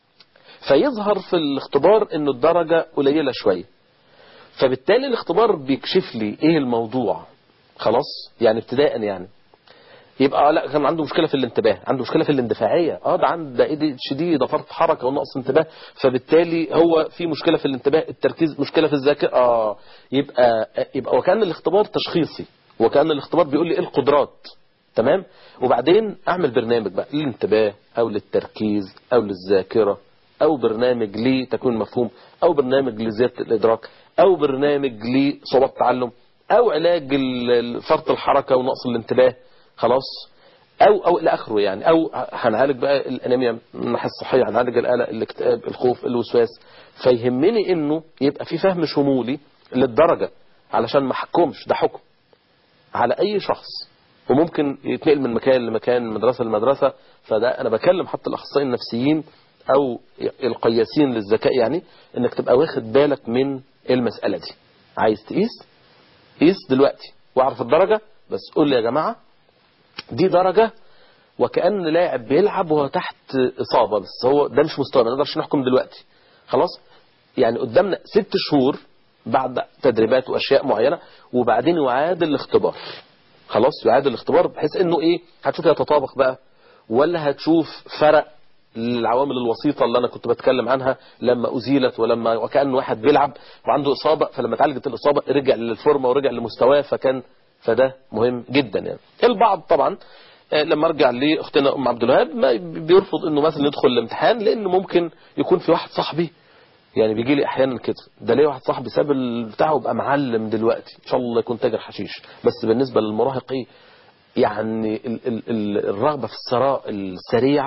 S1: فيظهر في الاختبار انه الدرجه قليله شويه فبالتالي الاختبار بيكشف لي ايه الموضوع خلاص يعني ابتداء يعني يبقى آه لا كان عنده مشكله في الانتباه عنده مشكله في الاندفاعيه اه ده عنده ايدي شديد ده فرط حركه ونقص انتباه فبالتالي هو في مشكله في الانتباه التركيز مشكله في الذاكره اه يبقى يبقى وكان الاختبار تشخيصي وكان الاختبار بيقول لي ايه القدرات تمام وبعدين اعمل برنامج بقى للانتباه او للتركيز او للذاكره او برنامج لتكوين مفهوم او برنامج لزياده الادراك او برنامج لصعوبات التعلم او علاج ال- ال- فرط الحركه ونقص الانتباه خلاص او او الى اخره يعني او هنعالج بقى الانيميا من الناحيه الصحيه هنعالج القلق الاكتئاب الخوف الوسواس فيهمني انه يبقى في فهم شمولي للدرجه علشان ما احكمش ده حكم على اي شخص وممكن يتنقل من مكان لمكان من مدرسه لمدرسه فده انا بكلم حتى الاخصائيين النفسيين او القياسين للذكاء يعني انك تبقى واخد بالك من المساله دي عايز تقيس قيس دلوقتي واعرف الدرجه بس قول لي يا جماعه دي درجة وكأن لاعب بيلعب وهو تحت إصابة بس هو ده مش مستوى ما نقدرش نحكم دلوقتي خلاص يعني قدامنا ست شهور بعد تدريبات وأشياء معينة وبعدين يعاد الاختبار خلاص يعاد الاختبار بحيث انه ايه هتشوف يتطابق بقى ولا هتشوف فرق العوامل الوسيطة اللي أنا كنت بتكلم عنها لما أزيلت ولما وكأن واحد بيلعب وعنده إصابة فلما اتعالجت الإصابة رجع للفورمة ورجع لمستواه فكان فده مهم جدا يعني البعض طبعا آه، لما ارجع لاختنا ام عبد الوهاب ما بيرفض انه مثلا يدخل الامتحان لان ممكن يكون في واحد صاحبي يعني بيجي لي احيانا كده ده ليه واحد صاحبي ساب بتاعه وبقى معلم دلوقتي ان شاء الله يكون تاجر حشيش بس بالنسبه للمراهق ايه يعني ال ال ال الرغبه في الثراء السريع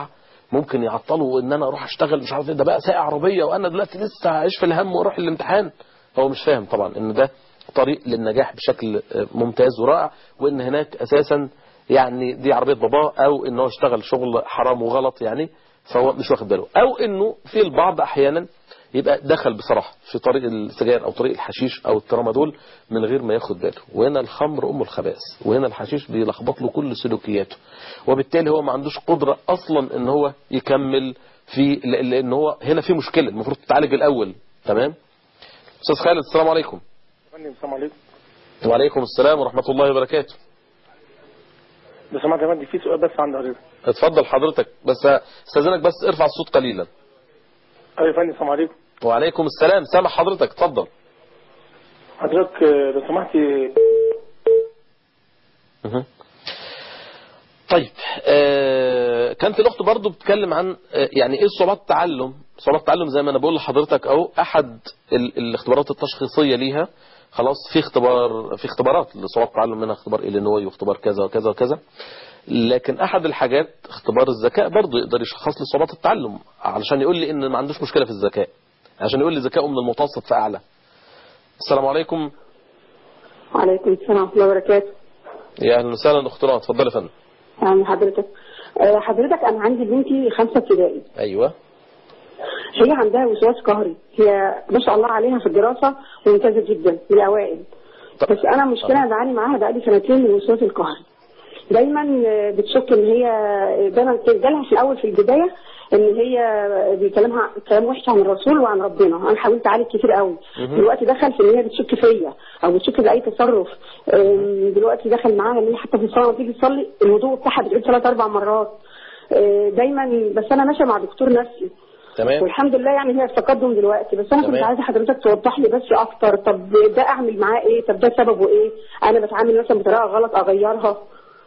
S1: ممكن يعطلوا ان انا اروح اشتغل مش عارف ايه ده بقى سايق عربيه وانا دلوقتي لسه هعيش في الهم واروح الامتحان هو مش فاهم طبعا ان ده طريق للنجاح بشكل آه، ممتاز ورائع وان هناك اساسا يعني دي عربيه باباه او ان هو اشتغل شغل حرام وغلط يعني فهو مش واخد باله او انه في البعض احيانا يبقى دخل بصراحه في طريق السجاير او طريق الحشيش او الترامادول من غير ما ياخد باله وهنا الخمر ام الخبائث وهنا الحشيش بيلخبط له كل سلوكياته وبالتالي هو ما عندوش قدره اصلا ان هو يكمل في ل- لان هو هنا في مشكله المفروض تتعالج الاول تمام استاذ خالد السلام عليكم
S4: فندم السلام عليكم
S1: وعليكم السلام ورحمه الله وبركاته
S4: لو سمحت يا فندم في سؤال بس عند حضرتك
S1: اتفضل حضرتك بس استاذنك بس ارفع الصوت قليلا
S4: ايوه يا فندم السلام عليكم
S1: وعليكم السلام سامع حضرتك اتفضل
S4: حضرتك آه، لو سمحت
S1: مهم. طيب آه كانت الاخت برضو بتتكلم عن آه يعني ايه صعوبات التعلم صعوبات التعلم زي ما انا بقول لحضرتك اهو احد ال- الاختبارات التشخيصيه ليها خلاص في اختبار في اختبارات لصعوبات التعلم منها اختبار الينوي واختبار كذا وكذا وكذا لكن احد الحاجات اختبار الذكاء برضو يقدر يشخص لي صعوبات التعلم علشان يقول لي ان ما عندوش مشكله في الذكاء عشان يقول لي ذكائه من المتوسط فاعلى السلام عليكم
S5: وعليكم السلام ورحمة الله وبركاته
S1: يا اهلا وسهلا اختراع اتفضل يا فندم
S5: يعني حضرتك آه، حضرتك أنا عندي بنتي خمسة ابتدائي
S1: ايوه
S5: هي عندها وسواس قهري هي ما شاء الله عليها في الدراسة ممتازة جدا من الأوائل
S1: طب-
S5: بس أنا مشكلة بعاني معاها بقالي سنتين من الوسواس القهري دايما آه، بتشك ان هي دايما جالها في الاول في البدايه ان هي بيكلمها كلام وحش عن الرسول وعن ربنا انا حاولت اعالج كتير قوي
S1: مهم.
S5: دلوقتي دخل في ان هي بتشك فيا او بتشك باي تصرف آم، دلوقتي دخل معاها ان هي حتى في الصلاه لما تيجي تصلي الوضوء بتاعها بتعيد ثلاث اربع مرات آه، دايما بس انا ماشيه مع دكتور نفسي
S1: تمام
S5: والحمد لله يعني هي في تقدم دلوقتي بس انا كنت
S1: تمام.
S5: عايزه حضرتك توضح لي بس اكتر طب ده اعمل معاه ايه طب ده سببه ايه انا بتعامل مثلا بطريقه غلط اغيرها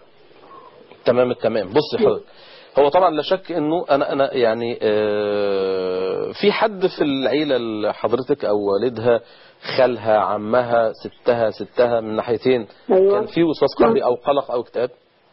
S1: تمام التمام بص يا حضرتك هو طبعا لا شك انه انا انا يعني آه، في حد في العيله اللي حضرتك او والدها خالها عمها ستها ستها من ناحيتين
S5: أيوة.
S1: كان في وسواس قهري او قلق او اكتئاب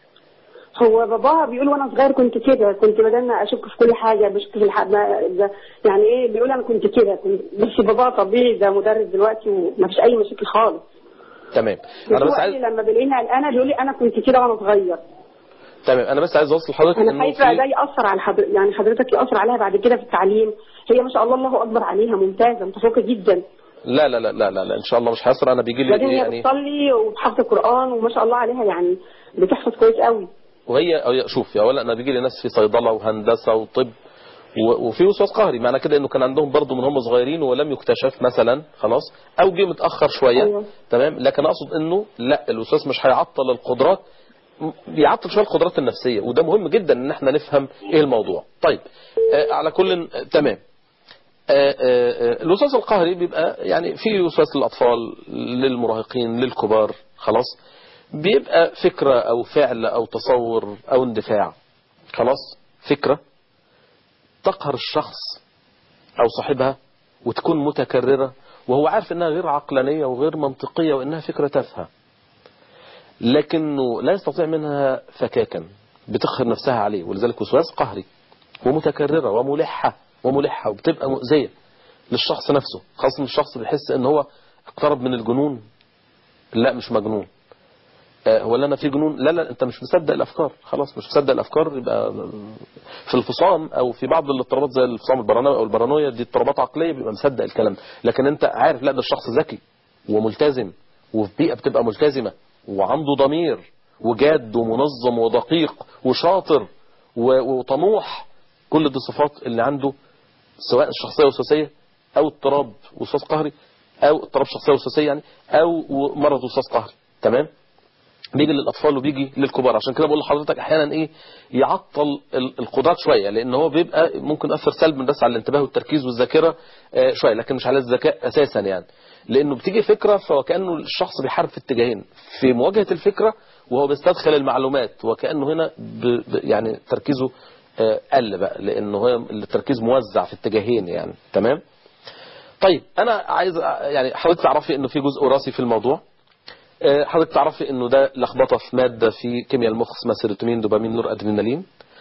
S5: هو باباها بيقول وانا صغير كنت كده كنت بدلنا اشك في كل حاجه بشك في الح... ما- ده يعني ايه بيقول انا كنت كده كنت بس باباها طبيعي ده مدرس دلوقتي وما فيش اي مشاكل خالص
S1: تمام
S5: بس
S1: انا
S5: هو
S1: بس
S5: قال
S1: عايز
S5: لي لما بيلاقيني قلقانه بيقول لي انا كنت كده وانا صغير
S1: تمام انا بس عايز اوصل لحضرتك
S5: انا
S1: انه
S5: خايفه ده
S1: في
S5: ياثر على حضر... يعني حضرتك ياثر عليها بعد كده في التعليم هي ما شاء الله الله اكبر عليها ممتازه متفوقه جدا
S1: لا لا لا لا لا, لا ان شاء الله مش هيحصل انا بيجي
S5: بعدين
S1: لي
S5: هي
S1: يعني
S5: بتصلي وبتحفظ القران وما شاء الله عليها يعني بتحفظ كويس قوي
S1: وهي أو- شوف يا اولا انا بيجي لي ناس في صيدله وهندسه وطب و- وفي وسواس قهري معنى كده انه كان عندهم برضه من هم صغيرين ولم يكتشف مثلا خلاص او جه متاخر شويه
S5: أيوة.
S1: تمام لكن اقصد انه لا الوسواس مش هيعطل القدرات م- بيعطل شويه القدرات النفسيه وده مهم جدا ان احنا نفهم ايه الموضوع طيب آه على كل آه، تمام آه، آه، آه، الوسواس القهري بيبقى يعني في وسواس للأطفال للمراهقين للكبار خلاص بيبقى فكرة أو فعل أو تصور أو اندفاع خلاص فكرة تقهر الشخص أو صاحبها وتكون متكررة وهو عارف أنها غير عقلانية وغير منطقية وأنها فكرة تافهة لكنه لا يستطيع منها فكاكا بتقهر نفسها عليه ولذلك وسواس قهري ومتكررة وملحة وملحة وبتبقى مؤذية للشخص نفسه خاصة ان الشخص بيحس ان هو اقترب من الجنون لا مش مجنون آه، ولا انا في جنون لا لا انت مش مصدق الافكار خلاص مش مصدق الافكار يبقى في الفصام او في بعض الاضطرابات زي الفصام البرانوي او البارانويا دي اضطرابات عقليه بيبقى مصدق الكلام لكن انت عارف لا ده الشخص ذكي وملتزم وفي بيئه بتبقى ملتزمه وعنده ضمير وجاد ومنظم ودقيق وشاطر و- وطموح كل دي صفات اللي عنده سواء الشخصيه وسواسيه او اضطراب وسواس قهري او اضطراب شخصيه وسواسيه يعني او مرض وسواس قهري تمام بيجي للاطفال وبيجي للكبار عشان كده بقول لحضرتك احيانا ايه يعطل ال- القدرات شويه لان هو بيبقى ممكن ياثر سلبا بس على الانتباه والتركيز والذاكره آه، شويه لكن مش على الذكاء اساسا يعني لانه بتيجي فكره فكانه الشخص بيحارب في اتجاهين في مواجهه الفكره وهو بيستدخل المعلومات وكانه هنا ب ب يعني تركيزه آه، قل بقى لانه هو التركيز موزع في اتجاهين يعني تمام طيب انا عايز أ- يعني حضرتك تعرفي انه في جزء وراثي في الموضوع آه، حضرتك تعرفي انه ده لخبطه في ماده في كيمياء المخ اسمها سيروتونين دوبامين نور ادرينالين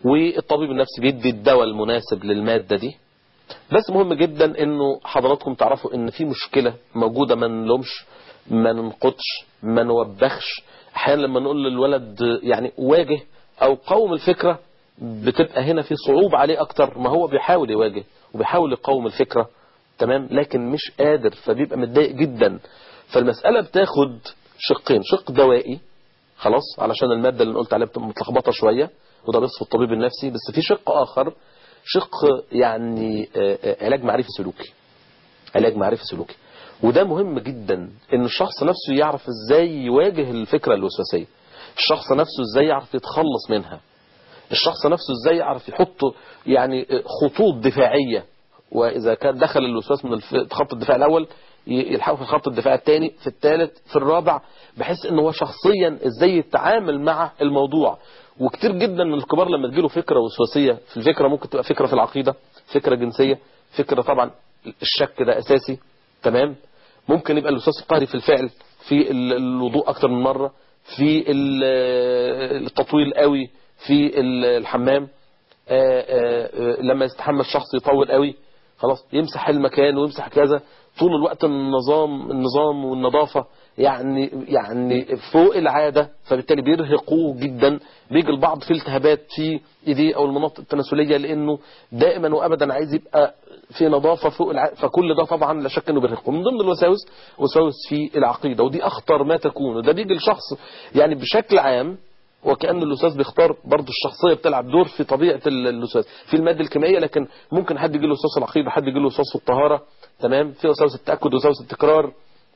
S1: والطبيب النفسي بيدي الدواء المناسب للمادة دي بس مهم جدا انه حضراتكم تعرفوا ان في مشكلة موجودة ما نلومش ما ننقضش ما نوبخش احيانا لما نقول للولد يعني واجه او قوم الفكرة بتبقى هنا في صعوبة عليه اكتر ما هو بيحاول يواجه وبيحاول يقاوم الفكرة تمام لكن مش قادر فبيبقى متضايق جدا فالمسألة بتاخد شقين شق دوائي خلاص علشان المادة اللي قلت عليها بتبقى متلخبطة شوية وده بس الطبيب النفسي بس في شق آخر شق يعني آه، آه، علاج معرفي سلوكي علاج معرفي سلوكي وده مهم جدا ان الشخص نفسه يعرف ازاي يواجه الفكرة الوسواسية الشخص نفسه ازاي يعرف يتخلص منها الشخص نفسه ازاي يعرف يحط يعني خطوط دفاعية واذا كان دخل الوسواس من الف- خط الدفاع الاول ي- يلحقه في خط الدفاع الثاني في الثالث في الرابع بحيث ان هو شخصيا ازاي يتعامل مع الموضوع وكتير جدا من الكبار لما تجيله فكرة وسواسية في الفكرة ممكن تبقى فكرة في العقيدة فكرة جنسية فكرة طبعا الشك ده اساسي تمام ممكن يبقى الوسواس القهري في الفعل في ال- الوضوء اكتر من مرة في ال- التطويل قوي في ال- الحمام آه، آه، آه، لما يستحمى الشخص يطول قوي خلاص يمسح المكان ويمسح كذا طول الوقت النظام النظام والنظافة يعني يعني فوق العادة فبالتالي بيرهقوه جدا بيجي البعض في التهابات في ايديه او المناطق التناسلية لانه دائما وابدا عايز يبقى في نظافة فوق العادة فكل ده طبعا لا شك انه بيرهقه من ضمن الوساوس وساوس في العقيدة ودي اخطر ما تكون وده بيجي لشخص يعني بشكل عام وكأن الوسواس بيختار برضه الشخصية بتلعب دور في طبيعة ال- الوسواس في المادة الكيميائية لكن ممكن حد يجي له وسواس العقيدة حد يجي له وسواس في الطهارة تمام في وسواس التأكد وسواس التكرار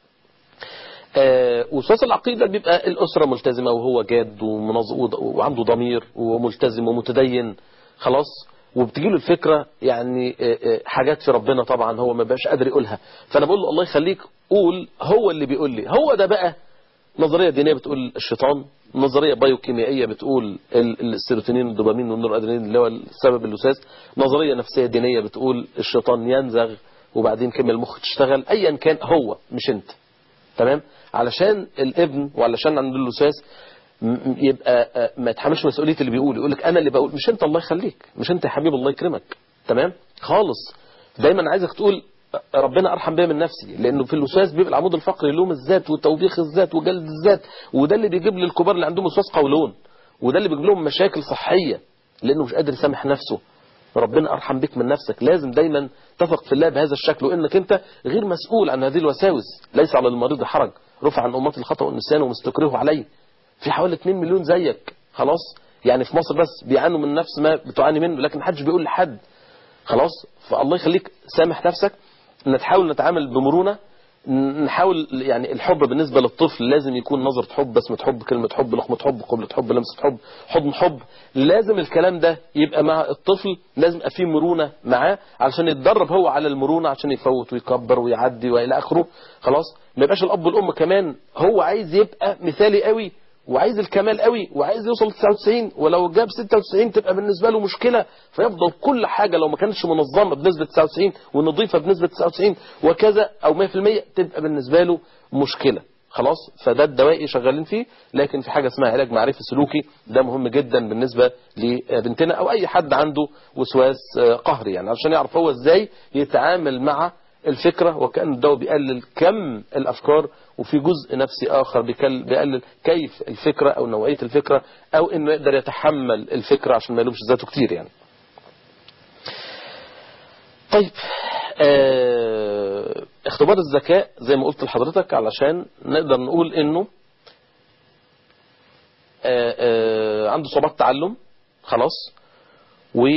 S1: آه، وسواس العقيدة بيبقى الأسرة ملتزمة وهو جاد ومنظ... وعنده ضمير وملتزم ومتدين خلاص وبتجي له الفكرة يعني آه، آه، حاجات في ربنا طبعا هو ما بقاش قادر يقولها فأنا بقول له الله يخليك قول هو اللي بيقول لي هو ده بقى نظرية دينية بتقول الشيطان نظرية بايوكيميائية بتقول ال- السيروتونين والدوبامين والنورادرينالين اللي هو السبب اللساس نظرية نفسية دينية بتقول الشيطان ينزغ وبعدين كيمياء المخ تشتغل ايا كان هو مش انت تمام علشان الابن وعلشان عند اللساس م- م- يبقى آه، ما يتحملش مسؤوليه اللي بيقول يقول لك انا اللي بقول مش انت الله يخليك مش انت يا حبيبي الله يكرمك تمام خالص دايما عايزك تقول ربنا ارحم بيا من نفسي لانه في الوسواس بيبقى العمود الفقري لوم الذات وتوبيخ الذات وجلد الذات وده اللي بيجيب للكبار اللي عندهم وسواس قولون وده اللي بيجيب لهم مشاكل صحيه لانه مش قادر يسامح نفسه ربنا ارحم بك من نفسك لازم دايما تثق في الله بهذا الشكل وانك انت غير مسؤول عن هذه الوساوس ليس على المريض حرج رفع عن امتي الخطا والنسيان ومستكرهه عليه في حوالي 2 مليون زيك خلاص يعني في مصر بس بيعانوا من نفس ما بتعاني منه لكن محدش بيقول لحد خلاص فالله يخليك سامح نفسك نتحاول نتعامل بمرونة نحاول يعني الحب بالنسبة للطفل لازم يكون نظرة حب بسمة حب كلمة حب لقمة حب قبلة حب لمسة حب حضن حب لازم الكلام ده يبقى مع الطفل لازم يبقى فيه مرونة معاه علشان يتدرب هو على المرونة عشان يفوت ويكبر ويعدي والى اخره خلاص ما يبقاش الاب والام كمان هو عايز يبقى مثالي قوي وعايز الكمال قوي وعايز يوصل ل 99 ولو جاب 96 تبقى بالنسبة له مشكلة فيفضل كل حاجة لو ما كانتش منظمة بنسبة 99 ونظيفة بنسبة 99 وكذا او 100% تبقى بالنسبة له مشكلة خلاص فده الدوائي شغالين فيه لكن في حاجة اسمها علاج معرفي سلوكي ده مهم جدا بالنسبة لبنتنا او اي حد عنده وسواس آه، قهري يعني عشان يعرف هو ازاي يتعامل مع الفكرة وكأن الدواء بيقلل كم الأفكار وفي جزء نفسي آخر بيكل- بيقلل كيف الفكرة أو نوعية الفكرة أو إنه يقدر يتحمل الفكرة عشان ما يلومش ذاته كتير يعني طيب آه اختبار الذكاء زي ما قلت لحضرتك علشان نقدر نقول إنه آه آه عنده صعوبات تعلم خلاص و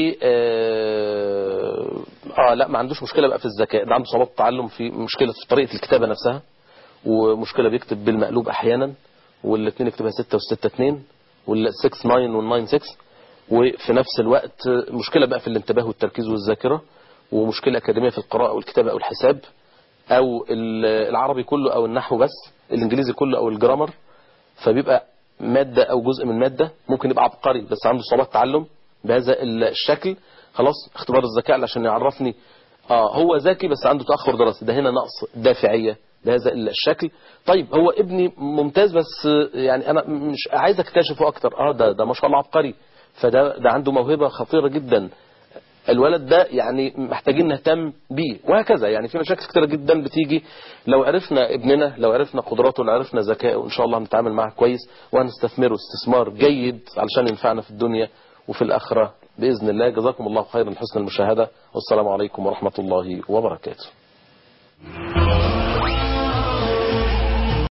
S1: اه آه، لا ما عندوش مشكله بقى في الذكاء ده عنده صعوبات تعلم في مشكله في طريقه الكتابه نفسها ومشكله بيكتب بالمقلوب احيانا والاثنين يكتبها 6 و6 2 وال 6 9 وال 9 6 وفي نفس الوقت مشكله بقى في الانتباه والتركيز والذاكره ومشكله اكاديميه في القراءه والكتابه او الحساب او ال- العربي كله او النحو بس الانجليزي كله او الجرامر فبيبقى مادة أو جزء من مادة ممكن يبقى عبقري بس عنده صعوبات تعلم بهذا الشكل خلاص اختبار الذكاء عشان يعرفني اه هو ذكي بس عنده تأخر دراسي ده هنا نقص دافعية بهذا الشكل طيب هو ابني ممتاز بس يعني أنا مش عايز اكتشفه أكتر اه ده ده ما شاء الله عبقري فده ده عنده موهبة خطيرة جدا الولد ده يعني محتاجين نهتم بيه وهكذا يعني في مشاكل كتيرة جدا بتيجي لو عرفنا ابننا لو عرفنا قدراته لو عرفنا ذكائه ان شاء الله هنتعامل معاه كويس وهنستثمره استثمار جيد علشان ينفعنا في الدنيا وفي الآخرة بإذن الله جزاكم الله خيرا حسن المشاهدة والسلام عليكم ورحمة الله وبركاته